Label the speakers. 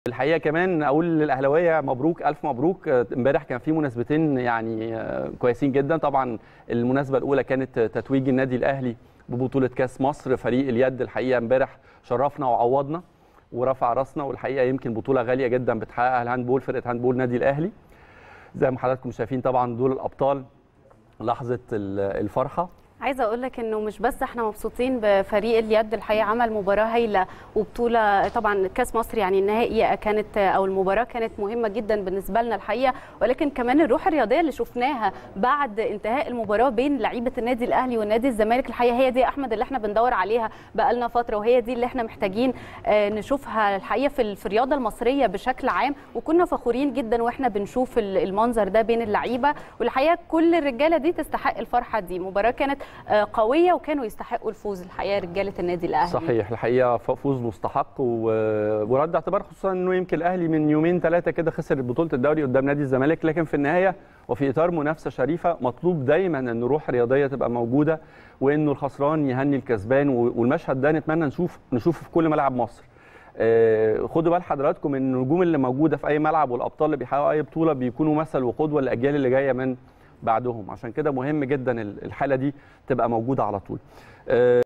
Speaker 1: الحقيقه كمان اقول للاهلاويه مبروك الف مبروك امبارح كان في مناسبتين يعني كويسين جدا طبعا المناسبه الاولى كانت تتويج النادي الاهلي ببطوله كاس مصر فريق اليد الحقيقه امبارح شرفنا وعوضنا ورفع راسنا والحقيقه يمكن بطوله غاليه جدا بتحققها الهاندبول فرقه هاندبول النادي الاهلي زي ما حضراتكم شايفين طبعا دول الابطال لحظه الفرحه
Speaker 2: عايزه اقول لك انه مش بس احنا مبسوطين بفريق اليد الحقيقه عمل مباراه هايله وبطوله طبعا كاس مصر يعني النهائي كانت او المباراه كانت مهمه جدا بالنسبه لنا الحقيقه ولكن كمان الروح الرياضيه اللي شفناها بعد انتهاء المباراه بين لعيبه النادي الاهلي والنادي الزمالك الحقيقه هي دي احمد اللي احنا بندور عليها بقالنا فتره وهي دي اللي احنا محتاجين نشوفها الحقيقه في الرياضه المصريه بشكل عام وكنا فخورين جدا واحنا بنشوف المنظر ده بين اللعيبه والحقيقه كل الرجاله دي تستحق الفرحه دي مباراه كانت قويه وكانوا يستحقوا الفوز الحقيقه رجاله النادي الاهلي
Speaker 1: صحيح الحقيقه فوز مستحق ورد اعتبار خصوصا انه يمكن الاهلي من يومين ثلاثه كده خسر بطوله الدوري قدام نادي الزمالك لكن في النهايه وفي اطار منافسه شريفه مطلوب دايما ان روح رياضيه تبقى موجوده وانه الخسران يهني الكسبان والمشهد ده نتمنى نشوف نشوفه في كل ملعب مصر خدوا بال حضراتكم ان النجوم اللي موجوده في اي ملعب والابطال اللي بيحققوا اي بطوله بيكونوا مثل وقدوه للاجيال اللي جايه من بعدهم عشان كده مهم جدا الحاله دي تبقى موجوده على طول